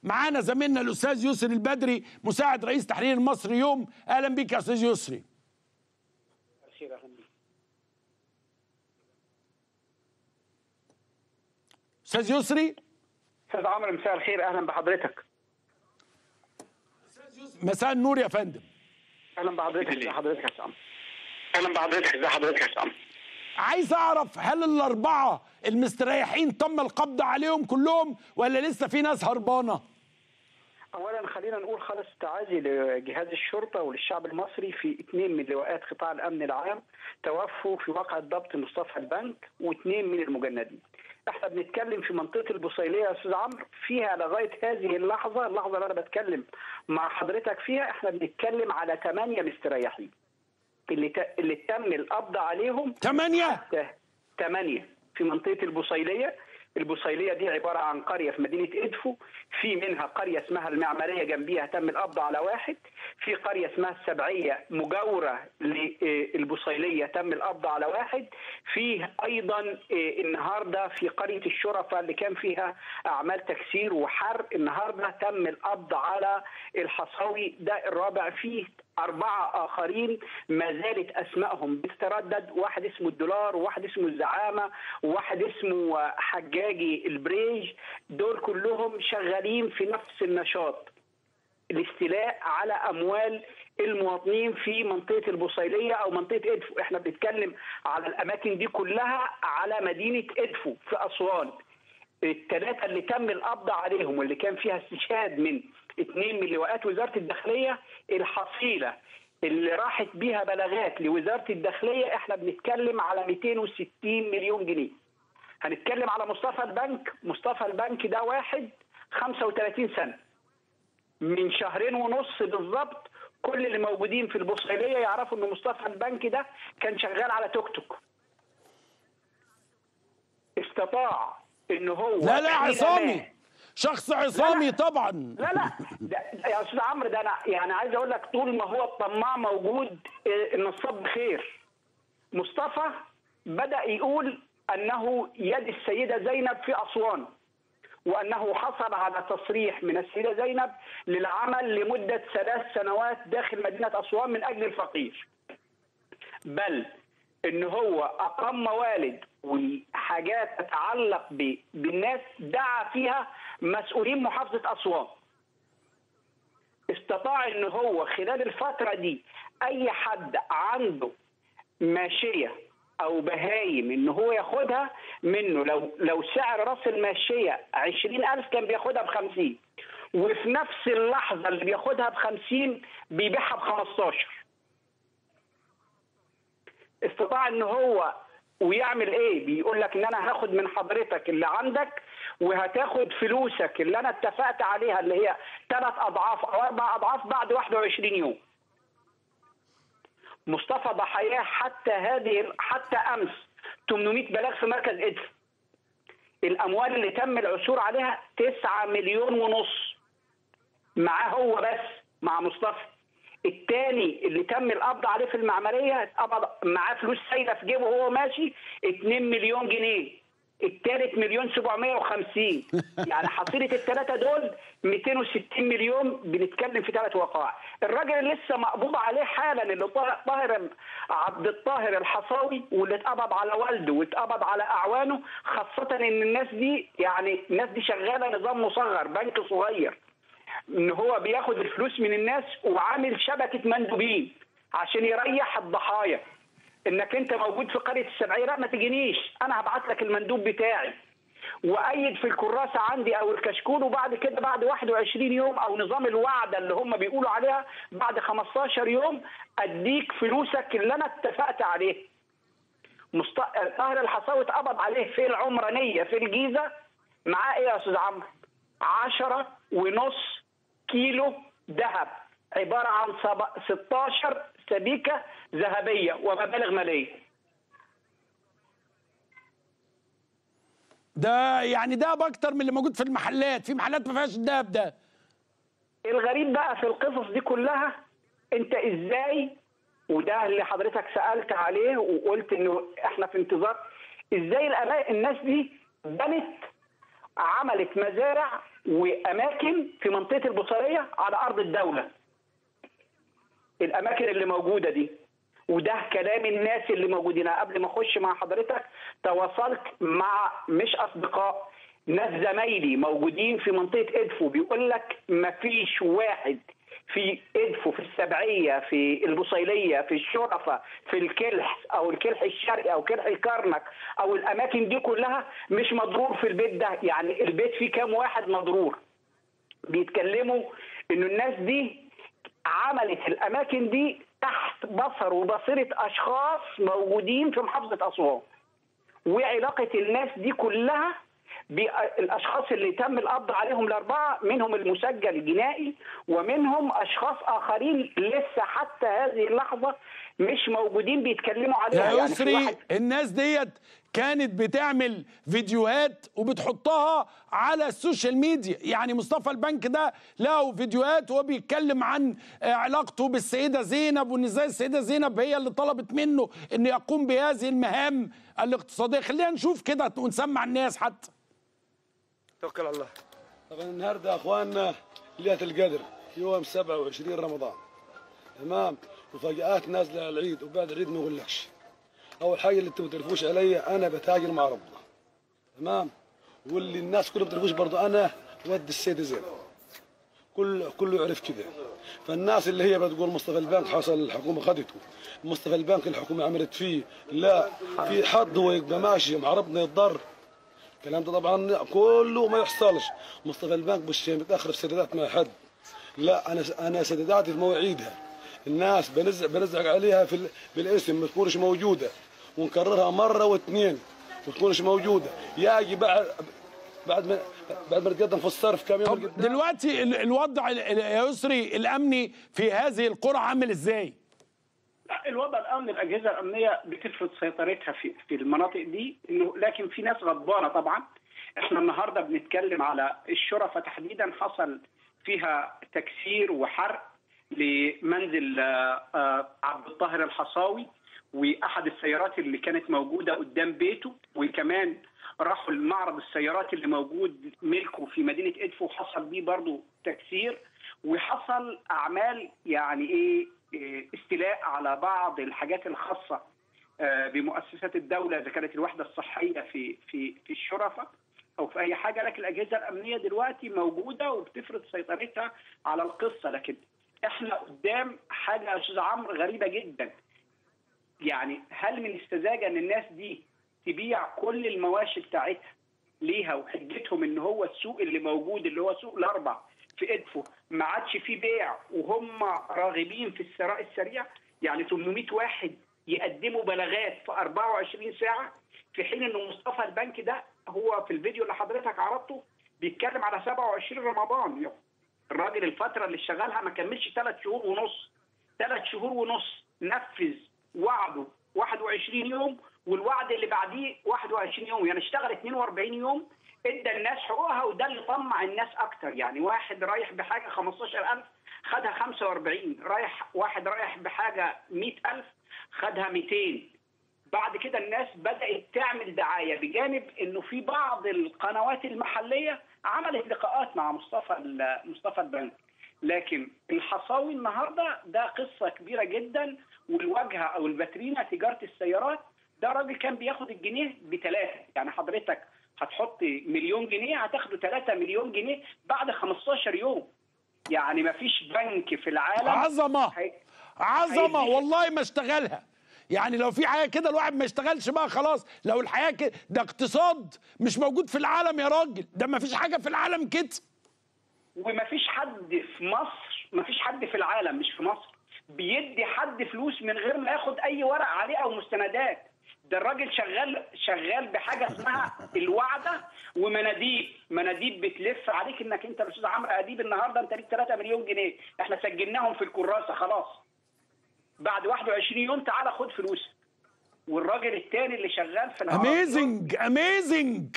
معانا زميلنا الاستاذ يسري البدري مساعد رئيس تحرير المصري يوم اهلا بك يا استاذ يسري خير اهلا بيك استاذ يسري استاذ عمرو مساء الخير اهلا بحضرتك مساء النور يا فندم اهلا بحضرتك ازي حضرتك يا استاذ عمرو اهلا بحضرتك ازي حضرتك يا استاذ عمرو عايز اعرف هل الاربعه المستريحين تم القبض عليهم كلهم ولا لسه في ناس هربانه اولا خلينا نقول خالص تعازي لجهاز الشرطه وللشعب المصري في اثنين من لواءات قطاع الامن العام توفوا في واقعة ضبط مصطفى البنك واثنين من المجندين احنا بنتكلم في منطقه البصيليه يا استاذ عمرو فيها لغايه هذه اللحظه اللحظه اللي انا بتكلم مع حضرتك فيها احنا بنتكلم على ثمانيه مستريحين اللي ت... اللي تم القبض عليهم ثمانية ثمانية في منطقة البصيلية البصيلية دي عبارة عن قرية في مدينة إدفو في منها قرية اسمها المعمارية جنبيها تم القبض على واحد في قرية اسمها السبعية مجاورة للبصيلية تم القبض على واحد في أيضا النهاردة في قرية الشرفة اللي كان فيها أعمال تكسير وحرق النهاردة تم القبض على الحصاوي ده الرابع فيه أربعة آخرين ما زالت أسمائهم بتتردد واحد اسمه الدولار وواحد اسمه الزعامة وواحد اسمه حجاجي البريج دول كلهم شغالين في نفس النشاط الاستيلاء على أموال المواطنين في منطقة البصيلية أو منطقة إدفو احنا بنتكلم على الأماكن دي كلها على مدينة إدفو في أسوان الثلاثة اللي تم القبض عليهم واللي كان فيها استشهاد من اثنين من لواءات وزاره الداخليه الحصيله اللي راحت بيها بلاغات لوزاره الداخليه احنا بنتكلم على 260 مليون جنيه. هنتكلم على مصطفى البنك، مصطفى البنك ده واحد 35 سنه. من شهرين ونص بالظبط كل اللي موجودين في البصيليه يعرفوا ان مصطفى البنك ده كان شغال على توك توك. استطاع ان هو لا لا عصامي شخص عصامي لا لا. طبعا لا لا ده يا استاذ عمرو ده انا يعني عايز اقول لك طول ما هو الطماع موجود إيه، النصاب بخير مصطفى بدا يقول انه يد السيده زينب في اسوان وانه حصل على تصريح من السيده زينب للعمل لمده ثلاث سنوات داخل مدينه اسوان من اجل الفقير بل ان هو اقام موالد وحاجات تتعلق ب- بالناس دعا فيها مسؤولين محافظه اسوان استطاع ان هو خلال الفتره دي اي حد عنده ماشيه او بهايم ان هو ياخدها منه لو لو سعر راس الماشيه 20000 كان بياخدها ب 50 وفي نفس اللحظه اللي بياخدها ب 50 بيبيعها ب 15 استطاع ان هو ويعمل ايه بيقول لك ان انا هاخد من حضرتك اللي عندك وهتاخد فلوسك اللي انا اتفقت عليها اللي هي ثلاث اضعاف او اربع اضعاف بعد 21 يوم مصطفى ضحاياه حتى هذه حتى امس 800 بلاغ في مركز ادف الاموال اللي تم العثور عليها 9 مليون ونص معاه هو بس مع مصطفى الثاني اللي تم القبض عليه في المعماريه اتقبض معاه فلوس سايله في جيبه وهو ماشي 2 مليون جنيه الثالث مليون 750 يعني حصيله الثلاثه دول 260 مليون بنتكلم في ثلاث وقائع الراجل اللي لسه مقبوض عليه حالا اللي طه- طاهر عبد الطاهر الحصاوي واللي اتقبض على والده واتقبض على اعوانه خاصه ان الناس دي يعني الناس دي شغاله نظام مصغر بنك صغير ان هو بياخد الفلوس من الناس وعامل شبكه مندوبين عشان يريح الضحايا انك انت موجود في قريه السبعيه لا ما تجينيش انا هبعت لك المندوب بتاعي وايد في الكراسه عندي او الكشكول وبعد كده بعد 21 يوم او نظام الوعده اللي هم بيقولوا عليها بعد 15 يوم اديك فلوسك اللي انا اتفقت عليه مست... طاهر الحصاوي اتقبض عليه في العمرانيه في الجيزه معاه ايه يا استاذ عمرو؟ 10 ونص كيلو ذهب عباره عن سب- 16 سبيكه ذهبيه ومبالغ ماليه ده يعني ده اكتر من اللي موجود في المحلات في محلات ما فيهاش الدهب ده الغريب بقى في القصص دي كلها انت ازاي وده اللي حضرتك سالت عليه وقلت انه احنا في انتظار ازاي الأما- الناس دي بنت عملت مزارع واماكن في منطقه البصريه على ارض الدوله الاماكن اللي موجوده دي وده كلام الناس اللي موجودين قبل ما اخش مع حضرتك تواصلت مع مش اصدقاء ناس زمايلي موجودين في منطقه ادفو بيقول لك مفيش واحد في ادفو في السبعيه في البصيليه في الشرفه في الكلح او الكلح الشرقي او كلح الكرنك او الاماكن دي كلها مش مضرور في البيت ده يعني البيت فيه كام واحد مضرور بيتكلموا انه الناس دي عملت الاماكن دي تحت بصر وبصيره اشخاص موجودين في محافظه اسوان وعلاقه الناس دي كلها بالاشخاص اللي تم القبض عليهم الاربعه منهم المسجل الجنائي ومنهم اشخاص اخرين لسه حتى هذه اللحظه مش موجودين بيتكلموا عليها يا يعني في يسري واحد الناس ديت كانت بتعمل فيديوهات وبتحطها على السوشيال ميديا يعني مصطفى البنك ده له فيديوهات وهو بيتكلم عن آه، علاقته بالسيدة زينب وان ازاي السيدة زينب هي اللي طلبت منه ان يقوم بهذه المهام الاقتصادية خلينا نشوف كده ونسمع الناس حتى توكل على الله طبعا النهارده يا اخواننا ليله القدر يوم 27 رمضان تمام مفاجآت نازله على العيد وبعد العيد ما اقولكش اول حاجه اللي انتوا ما تعرفوش عليا انا بتاجر مع ربنا تمام واللي الناس كلها ما تعرفوش برضه انا ود السيده زينب كل كله يعرف كده فالناس اللي هي بتقول مصطفى البنك حصل الحكومه خدته مصطفى البنك الحكومه عملت فيه لا في حد هو يبقى ماشي مع ربنا يتضر الكلام ده طبعا كله ما يحصلش مصطفى البنك مش متاخر في سدادات مع حد لا انا انا سداداتي في مواعيدها الناس بنزع بنزعق عليها في ال- بالاسم ما تكونش موجوده ونكررها مره واثنين ما تكونش موجوده ياجي بعد بعد ما بعد ما نتقدم في الصرف كم يوم طب قدام. دلوقتي ال- الوضع ال- ال- يا يسري الامني في هذه القرى عامل ازاي لا، الوضع الامني الاجهزه الامنيه بتفرض سيطرتها في في المناطق دي انه لكن في ناس غضبانه طبعا احنا النهارده بنتكلم على الشرفه تحديدا حصل فيها تكسير وحرق لمنزل آه، آه، عبد الطاهر الحصاوي واحد السيارات اللي كانت موجوده قدام بيته وكمان راحوا لمعرض السيارات اللي موجود ملكه في مدينه ادفو وحصل بيه برضو تكسير وحصل اعمال يعني ايه إيه، استيلاء على بعض الحاجات الخاصه آه، بمؤسسات الدوله اذا كانت الوحده الصحيه في في في الشرفه او في اي حاجه لكن الاجهزه الامنيه دلوقتي موجوده وبتفرض سيطرتها على القصه لكن احنا قدام حاجه يا استاذ عمرو غريبه جدا يعني هل من السذاجه ان الناس دي تبيع كل المواشي بتاعتها ليها وحجتهم ان هو السوق اللي موجود اللي هو سوق الاربع في ادفو ما عادش فيه بيع وهم راغبين في الثراء السريع يعني 800 واحد يقدموا بلاغات في 24 ساعه في حين ان مصطفى البنك ده هو في الفيديو اللي حضرتك عرضته بيتكلم على 27 رمضان الراجل الفتره اللي شغالها ما كملش ثلاث شهور ونص ثلاث شهور ونص نفذ وعده 21 يوم والوعد اللي بعديه 21 يوم يعني اشتغل 42 يوم ادى الناس حقوقها وده اللي طمع الناس اكتر يعني واحد رايح بحاجه 15000 خدها 45 رايح واحد رايح بحاجه 100000 خدها 200 بعد كده الناس بدات تعمل دعايه بجانب انه في بعض القنوات المحليه عملت لقاءات مع مصطفى ال- مصطفى البنك لكن الحصاوي النهارده ده قصه كبيره جدا والواجهه او الباترينا تجاره السيارات ده راجل كان بياخد الجنيه بثلاثه يعني حضرتك هتحط مليون جنيه هتاخده 3 مليون جنيه بعد 15 يوم يعني ما فيش بنك في العالم عظمه هي- عظمه هيديك- والله ما اشتغلها يعني لو في حاجه كده الواحد ما يشتغلش بقى خلاص لو الحياه كده ده اقتصاد مش موجود في العالم يا راجل ده ما فيش حاجه في العالم كده وما فيش حد في مصر ما فيش حد في العالم مش في مصر بيدي حد فلوس من غير ما ياخد اي ورق عليه او مستندات ده الراجل شغال شغال بحاجه اسمها الوعده ومناديب مناديب بتلف عليك انك انت يا استاذ عمرو اديب النهارده انت ليك 3 مليون جنيه احنا سجلناهم في الكراسه خلاص بعد 21 يوم تعالى خد فلوسك والراجل التاني اللي شغال في العربيات اميزنج اميزنج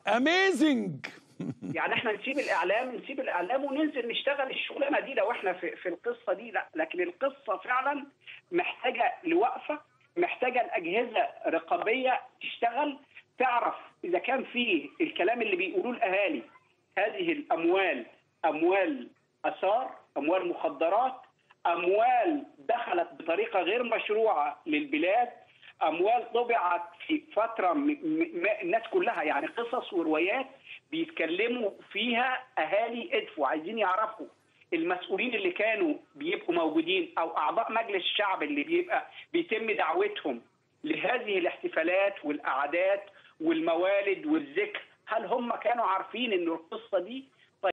اميزنج يعني احنا نسيب الاعلام نسيب الاعلام وننزل نشتغل الشغلانه دي لو احنا في, في القصه دي لا لكن القصه فعلا محتاجه لوقفه محتاجه الاجهزه رقابيه تشتغل تعرف اذا كان فيه الكلام اللي بيقولوه الاهالي هذه الاموال اموال اثار اموال مخدرات اموال دخلت بطريقه غير مشروعه للبلاد اموال طبعت في فتره م... م... الناس كلها يعني قصص وروايات بيتكلموا فيها اهالي ادفوا عايزين يعرفوا المسؤولين اللي كانوا بيبقوا موجودين او اعضاء مجلس الشعب اللي بيبقى بيتم دعوتهم لهذه الاحتفالات والاعداد والموالد والذكر هل هم كانوا عارفين ان القصه دي